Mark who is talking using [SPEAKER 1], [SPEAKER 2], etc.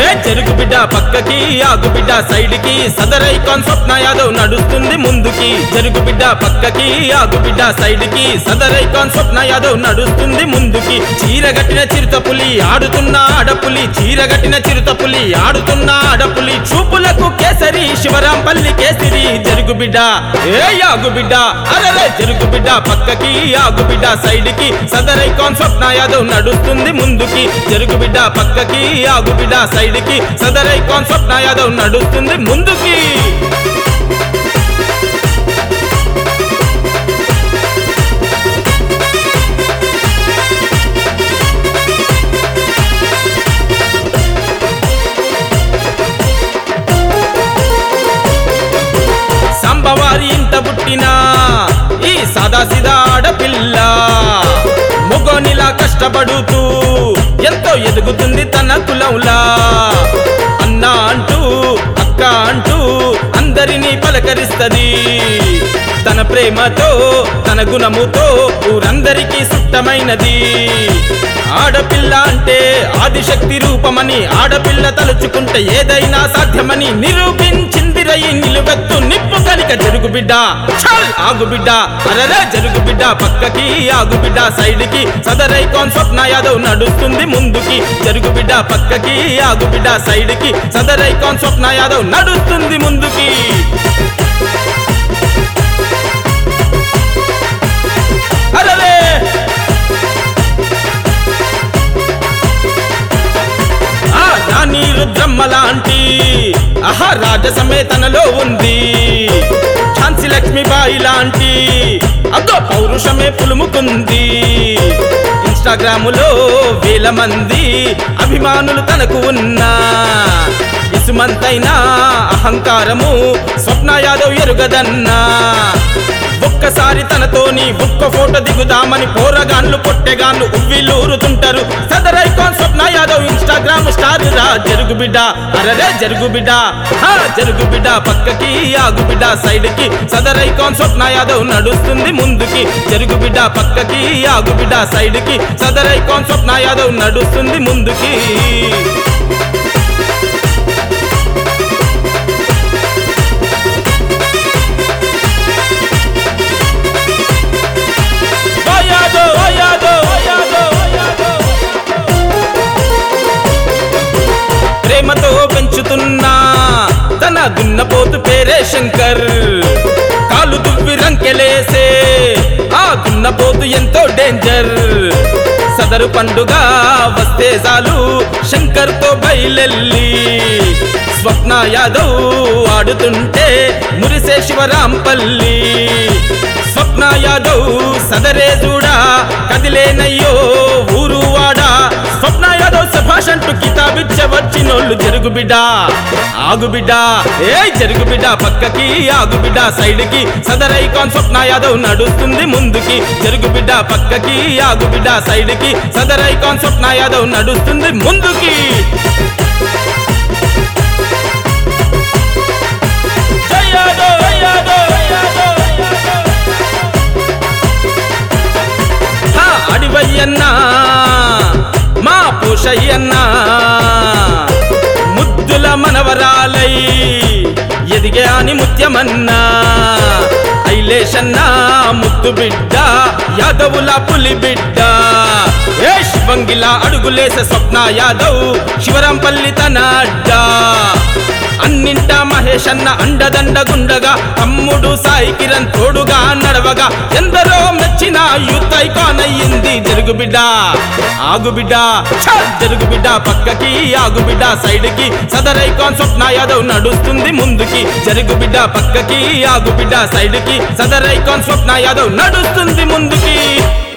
[SPEAKER 1] ఏ చెరుకు బిడ్డ పక్కకి ఆగు బిడ్డ సైడ్ కి సదర్ ఐకాన్ స్వప్న యాదవ్ నడుస్తుంది ముందుకి చెరుకు బిడ్డ పక్కకి ఆగు బిడ్డ సైడ్ కి సదర్ ఐకాన్ స్వప్న యాదవ్ నడుస్తుంది ముందుకి చీరగట్టిన చిరుత పులి ఆడుతున్న ఆడపులి చీరగట్టిన చిరుత పులి ఆడుతున్న ఆడపులి చూపులకు కేసరి శివరాంపల్లి కేసరి జరుగు బిడ్డ ఏ ఆగు బిడ్డ అరే జరుగు బిడ్డ పక్కకి ఆగు బిడ్డ సైడ్ కి సదర్ ఐకాన్ స్వప్న యాదవ్ నడుస్తుంది ముందుకి జరుగు బిడ్డ పక్కకి ఆగు బిడ్డ సైడ్ కి సదర్ ఐకాన్ స్వప్న యాదవ్ నడుస్తుంది ముందుకి సంబవారి ఇంట పుట్టిన ఈ సదాసిదా ఆడపిల్ల ముగోనిలా కష్టపడుతూ ఎంతో ఎదుగుతుంది తన కులంలా అన్న అంటూ అక్క అంటూ అందరినీ పలకరిస్తది తన ప్రేమతో తన గుణముతో ఊరందరికీ సుట్టమైనది ఆడపిల్ల అంటే ఆదిశక్తి రూపమని ఆడపిల్ల తలుచుకుంటే ఏదైనా సాధ్యమని నిరూపించింది రయి నిలువెత్తు నిప్పు కనుక జరుగు బిడ్డ చల్ ఆగు బిడ్డ అరరే జరుగు బిడ్డ పక్కకి ఆగు బిడ్డ సైడ్ కి సదర్ ఐకాన్ స్వప్న యాదవ్ నడుస్తుంది ముందుకి జరుగు బిడ్డ పక్కకి ఆగు బిడ్డ సైడ్ కి సదర్ ఐకాన్ స్వప్న యాదవ్ నడుస్తుంది ముందుకి అరరే ఆ రాణి రుద్రమ్మ లాంటి ఆహా రాజసమే తనలో ఉంది ఝాన్సీ లక్ష్మీబాయి లాంటి అదో పౌరుషమే పులుముకుంది ఇన్స్టాగ్రాములో వేల మంది అభిమానులు తనకు ఉన్నా ఇసుమంతైనా అహంకారము స్వప్న యాదవ్ ఎరుగదన్నా ఒక్కసారి తనతోని ఒక్క ఫోటో దిగుదామని పోరగాన్లు పొట్టెగాన్లు ఉవ్విలూరుతుంటారు Sadar icon Swapna Yadav Instagram star రా జరుగు బిడ్డ అరరే జరుగు బిడ్డ హా జరుగు బిడ్డ పక్కకి ఆగు బిడ్డ సైడ్ కి సదర్ ఐకాన్ స్వప్న యాదవ్ నడుస్తుంది ముందుకి జరుగు బిడ్డ పక్కకి ఆగు బిడ్డ సైడ్ కి సదర్ ఐకాన్ స్వప్న యాదవ్ నడుస్తుంది ముందుకి ఓ యాదవ్, ఓ యాదవ్, ఓ యాదవ్, ఓ యాదవ్. ప్రేమతో పెంచుతున్నా తన దున్నపోతు పేరే శంకర్ కాలు దువ్వి రంకెలేసే ఆ దున్నపోతు ఎంతో డేంజర్ సదరు పండుగ వస్తే చాలు శంకర్ తో బయలెల్లి స్వప్న యాదవ్ ఆడుతుంటే మురిసే శివరాంపల్లి స్వప్న యాదవ్ సదరే చూడా కదిలేనయ్యో ఊరు వాడా స్వప్న యాదవ్ సభాష్ అంటూ కితాబిచ్చ వచ్చినోళ్ళు జరుగు బిడ్డ ఆగు బిడ్డ ఏ జరుగు బిడ్డ పక్కకి ఆగు బిడ్డ సైడ్ కి సదర్ ఐకాన్ స్వప్న యాదవ్ నడుస్తుంది ముందుకి జరుగు బిడ్డ పక్కకి ఆగు బిడ్డ సైడ్ కి సదర్ ఐకాన్ స్వప్న యాదవ్ నడుస్తుంది ముందుకి జై యాదవ్, జై యాదవ్, జై యాదవ్, జై యాదవ్. హా, అడివయ్యన్నా మా పూషయ్యన్నా ముద్దుల మనవరాలై ఎదిగే అని ముత్యమన్నా ఐలేషన్నా ముద్దు బిడ్డ యాదవుల పులి బిడ్డ ఏ శివంగిలా అడుగులేసే స్వప్న యాదవ్ శివరాంపల్లి తన అడ్డా అన్నింటా మహేష్ అన్న అండదండ గుండగా తమ్ముడు సాయి కిరణ్ తోడుగా నడవగా ఎందరో మెచ్చిన యూత్ ఐకాన్ అయ్యింది జరుగు బిడ్డ ఆగు బిడ్డ ఛ! జరుగు బిడ్డ పక్కకి ఆగు బిడ్డ సైడ్ కి సదర్ ఐకాన్ స్వప్న యాదవ్ నడుస్తుంది ముందుకి జరుగు బిడ్డ పక్కకి ఆగు బిడ్డ సైడ్ కి సదర్ ఐకాన్ స్వప్న యాదవ్ నడుస్తుంది ముందుకి